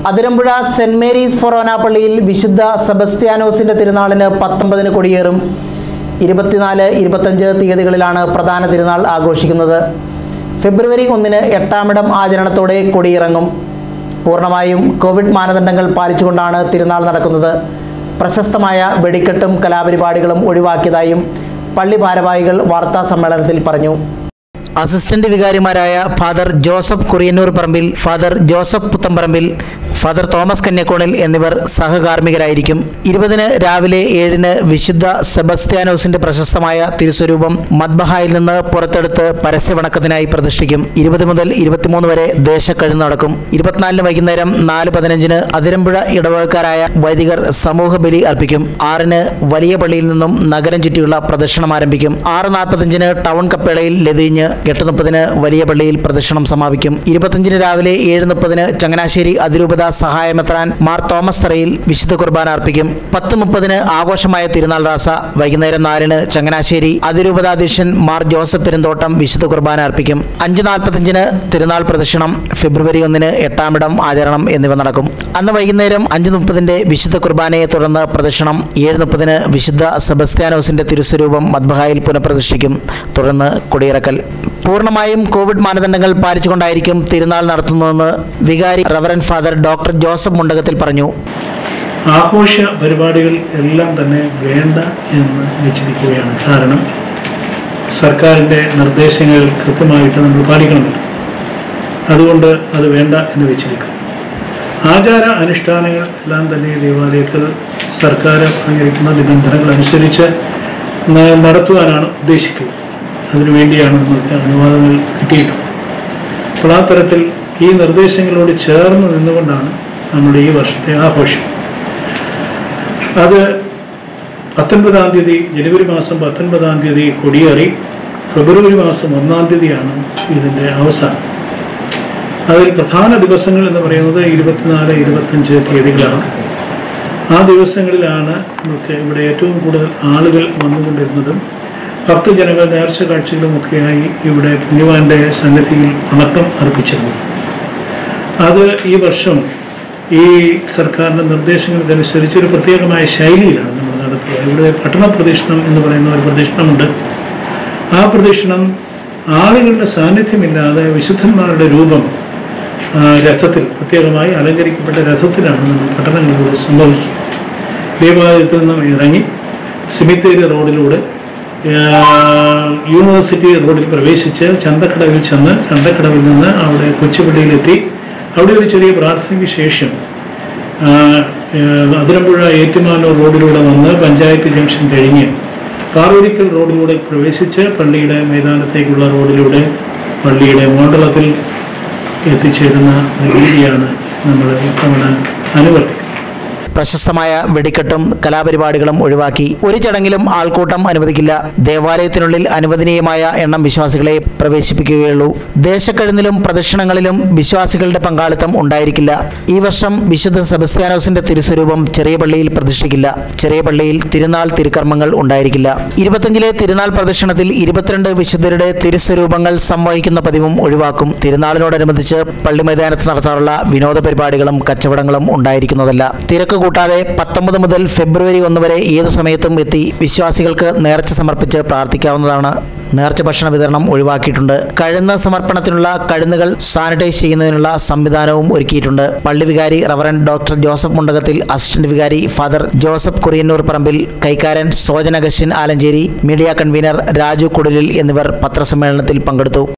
Athirampuzha saint Mary's ഫൊറോന പള്ളിയിൽ വിശുദ്ധ സെബസ്ത്യാനോസിന്റെ തിരുനാളിന് പത്തൊമ്പതിന് കൊടിയേറും ഇരുപത്തിനാല് ഇരുപത്തഞ്ച് തീയതികളിലാണ് പ്രധാന തിരുനാൾ ആഘോഷിക്കുന്നത് ഫെബ്രുവരി ഒന്നിന് എട്ടാമിടം ആചരണത്തോടെ കൊടിയിറങ്ങും പൂർണ്ണമായും കോവിഡ് മാനദണ്ഡങ്ങൾ പാലിച്ചുകൊണ്ടാണ് തിരുനാൾ നടക്കുന്നത് പ്രശസ്തമായ വെടിക്കെട്ടും കലാപരിപാടികളും ഒഴിവാക്കിയതായും പള്ളി ഭാരവാഹികൾ വാർത്താ സമ്മേളനത്തിൽ പറഞ്ഞു അസിസ്റ്റന്റ് വികാരിമാരായ father Joseph Kuriyannoor Parambil father Joseph Puthenparambil father Thomas Kanyakkonil എന്നിവർ സഹകാർമ്മികരായിരിക്കും ഇരുപതിന് രാവിലെ ഏഴിന് വിശുദ്ധ സെബസ്ത്യാനോസിന്റെ പ്രശസ്തമായ തിരുസ്വരൂപം മദ്ബഹായിൽ നിന്ന് പുറത്തെടുത്ത് പരസ്യവണക്കത്തിനായി പ്രതിഷ്ഠിക്കും ഇരുപത് മുതൽ ഇരുപത്തിമൂന്ന് വരെ ദേശക്കഴു നടക്കും ഇരുപത്തിനാലിന് വൈകുന്നേരം നാല് പതിനഞ്ചിന് അതിരമ്പുഴ ഇടവകക്കാരായ വൈദികർ സമൂഹ ബലി അർപ്പിക്കും ആറിന് വലിയ പള്ളിയിൽ നിന്നും നഗരം ചുറ്റിയുള്ള പ്രദക്ഷിണം ആരംഭിക്കും ആറ് നാൽപ്പത്തഞ്ചിന് ടൗൺ കപ്പേളയിൽ ലതിഞ്ഞ് എട്ട് മുപ്പതിന് വലിയ പള്ളിയിൽ പ്രദക്ഷിണം സമാപിക്കും ഇരുപത്തഞ്ചിന് രാവിലെ ഏഴ് മുപ്പതിന് ചങ്ങനാശ്ശേരി അതിരൂപത സഹായമെത്രാൻ മാർ തോമസ് തറയിൽ വിശുദ്ധ കുർബാന അർപ്പിക്കും പത്ത് മുപ്പതിന് ആഘോഷമായ തിരുനാൾ റാസ വൈകുന്നേരം നാലിന് ചങ്ങനാശ്ശേരി അതിരൂപതാധ്യക്ഷൻ മാർ ജോസഫ് പെരുന്തോട്ടം വിശുദ്ധ കുർബാന അർപ്പിക്കും അഞ്ച് നാൽപ്പത്തഞ്ചിന് തിരുനാൾ പ്രദക്ഷിണം ഫെബ്രുവരി ഒന്നിന് എട്ടാമിടം ആചരണം എന്നിവ നടക്കും അന്ന് വൈകുന്നേരം അഞ്ച് മുപ്പതിന്റെ വിശുദ്ധ കുർബാനയെ തുടർന്ന് പ്രദക്ഷിണം ഏഴ് മുപ്പതിന് വിശുദ്ധ സെബസ്ത്യാനോസിന്റെ തിരുസ്വരൂപം മദ്ബഹായിൽ പുനഃപ്രതിഷ്ഠിക്കും തുടർന്ന് കൊടിയിറക്കൽ പൂർണ്ണമായും കോവിഡ് മാനദണ്ഡങ്ങൾ പാലിച്ചുകൊണ്ടായിരിക്കും തിരുനാൾ നടത്തുന്നതെന്ന് വികാരി reverend father doctor Joseph Mundakathil പറഞ്ഞു ആഘോഷ പരിപാടികൾ എല്ലാം തന്നെ വേണ്ട എന്ന് വെച്ചിരിക്കുകയാണ് കാരണം സർക്കാരിൻ്റെ നിർദ്ദേശങ്ങൾ കൃത്യമായിട്ട് നമ്മൾ പാലിക്കണമല്ലോ അതുകൊണ്ട് അത് വേണ്ട എന്ന് വെച്ചിരിക്കും ആചാര അനുഷ്ഠാനങ്ങൾ എല്ലാം തന്നെ ദേവാലയത്തിൽ സർക്കാർ പറഞ്ഞിരിക്കുന്ന നിബന്ധനകൾ അനുസരിച്ച് ന- നടത്തുവാനാണ് ഉദ്ദേശിക്കുന്നത് അതിനുവേണ്ടിയാണ് നമുക്ക് അനുവാദങ്ങൾ കിട്ടിയിട്ടുള്ളത് അപ്പോൾ ആ തരത്തിൽ ഈ നിർദ്ദേശങ്ങളോട് ചേർന്ന് നിന്നുകൊണ്ടാണ് നമ്മുടെ ഈ വർഷത്തെ ആഘോഷം അത് പത്തൊൻപതാം തീയതി ജനുവരി മാസം പത്തൊൻപതാം തീയതി കൊടിയേറി ഫെബ്രുവരി മാസം ഒന്നാം തീയതിയാണ് ഇതിൻ്റെ അവസാനം അതിൽ പ്രധാന ദിവസങ്ങൾ എന്ന് പറയുന്നത് ഇരുപത്തിനാല് ഇരുപത്തഞ്ച് തീയതികളാണ് ആ ദിവസങ്ങളിലാണ് നമുക്ക് ഇവിടെ ഏറ്റവും കൂടുതൽ ആളുകൾ വന്നുകൊണ്ടിരുന്നതും ഭക്തജനങ്ങൾ നേർച്ച കാഴ്ചകളുമൊക്കെയായി ഇവിടെ പുണ്യവാന്റെ സന്നിധിയിൽ വണക്കം അർപ്പിച്ചിരുന്നു അത് ഈ വർഷം ഈ സർക്കാരിൻ്റെ നിർദ്ദേശങ്ങൾക്കനുസരിച്ച് ഒരു പ്രത്യേകമായ ശൈലിയിലാണ് നമ്മൾ നടത്തുക ഇവിടെ പട്ടണ പ്രദക്ഷിണം എന്ന് പറയുന്ന ഒരു പ്രദക്ഷിണമുണ്ട് ആ പ്രദക്ഷിണം ആളുകളുടെ സാന്നിധ്യമില്ലാതെ വിശുദ്ധന്മാരുടെ രൂപം ആ, രഥത്തിൽ പ്രത്യേകമായി അലങ്കരിക്കപ്പെട്ട രഥത്തിലാണ് നമ്മൾ പട്ടണങ്ങളിലൂടെ സംഭവിക്കുക ദേവാലയത്തിൽ നിന്നും ഇറങ്ങി സിമിത്തേരി റോഡിലൂടെ ആ, യൂണിവേഴ്സിറ്റി റോഡിൽ പ്രവേശിച്ച് ചന്തക്കടവിൽ ചെന്ന് ചന്തക്കടവിൽ നിന്ന് അവിടെ കൊച്ചുപള്ളിയിലെത്തി അവിടെ ഒരു ചെറിയ പ്രാർത്ഥനയ്ക്ക് ശേഷം ആ, ആ, അതിരമ്പുഴ ഏറ്റുമാനൂർ റോഡിലൂടെ വന്ന് പഞ്ചായത്ത് ജംഗ്ഷൻ കഴിഞ്ഞ് പാർവതിക്കൽ റോഡിലൂടെ പ്രവേശിച്ച് പള്ളിയുടെ മൈതാനത്തേക്കുള്ള റോഡിലൂടെ പള്ളിയുടെ മോണ്ടളത്തിൽ എത്തിച്ചേരുന്ന ഒരു രീതിയാണ് നമ്മൾ ഇത്തവണ അനുവർത്തിക്കുന്നത് പ്രശസ്തമായ വെടിക്കെട്ടും കലാപരിപാടികളും ഒഴിവാക്കി ഒരു ചടങ്ങിലും ആൾക്കൂട്ടം അനുവദിക്കില്ല ദേവാലയത്തിനുള്ളിൽ അനുവദനീയമായ എണ്ണം വിശ്വാസികളെ പ്രവേശിപ്പിക്കുകയുള്ളൂ ദേശക്കഴുന്നിലും പ്രദക്ഷിണങ്ങളിലും വിശ്വാസികളുടെ പങ്കാളിത്തം ഉണ്ടായിരിക്കില്ല ഈ വർഷം വിശുദ്ധ സെബസ്ത്യാനോസിന്റെ തിരുസ്വരൂപം ചെറിയ പള്ളിയിൽ പ്രതിഷ്ഠിക്കില്ല ചെറിയ പള്ളിയിൽ തിരുനാൾ തിരുക്കർമ്മങ്ങൾ ഉണ്ടായിരിക്കില്ല ഇരുപത്തഞ്ചിലെ തിരുനാൾ പ്രദക്ഷിണത്തിൽ ഇരുപത്തിരണ്ട് വിശുദ്ധരുടെ തിരുസ്വരൂപങ്ങൾ സംവഹിക്കുന്ന പതിവും ഒഴിവാക്കും തിരുനാളിനോടനുബന്ധിച്ച് പള്ളി മൈതാനത്ത് നടത്താറുള്ള വിനോദ പരിപാടികളും കച്ചവടങ്ങളും ഉണ്ടായിരിക്കുന്നതല്ല തിരക്ക് കൂട്ടാതെ പത്തൊമ്പത് മുതൽ ഫെബ്രുവരി ഒന്ന് വരെ ഏതു സമയത്തും എത്തി വിശ്വാസികൾക്ക് നേർച്ച സമർപ്പിച്ച് പ്രാർത്ഥിക്കാവുന്നതാണ് നേർച്ച ഭക്ഷണ വിതരണം ഒഴിവാക്കിയിട്ടുണ്ട് കഴുന്ന സമർപ്പണത്തിനുള്ള കഴുന്നുകൾ സാനിറ്റൈസ് ചെയ്യുന്നതിനുള്ള സംവിധാനവും ഒരുക്കിയിട്ടുണ്ട് പള്ളി വികാരി reverend doctor Joseph Mundakathil assistant വികാരി ഫാദർ ജോസഫ് കുറിയന്നൂർ പറമ്പിൽ കൈക്കാരൻ സോജൻ അഗസ്റ്റിൻ ആലഞ്ചേരി മീഡിയ കൺവീനർ രാജു കുടലിൽ എന്നിവർ പത്രസമ്മേളനത്തിൽ പങ്കെടുത്തു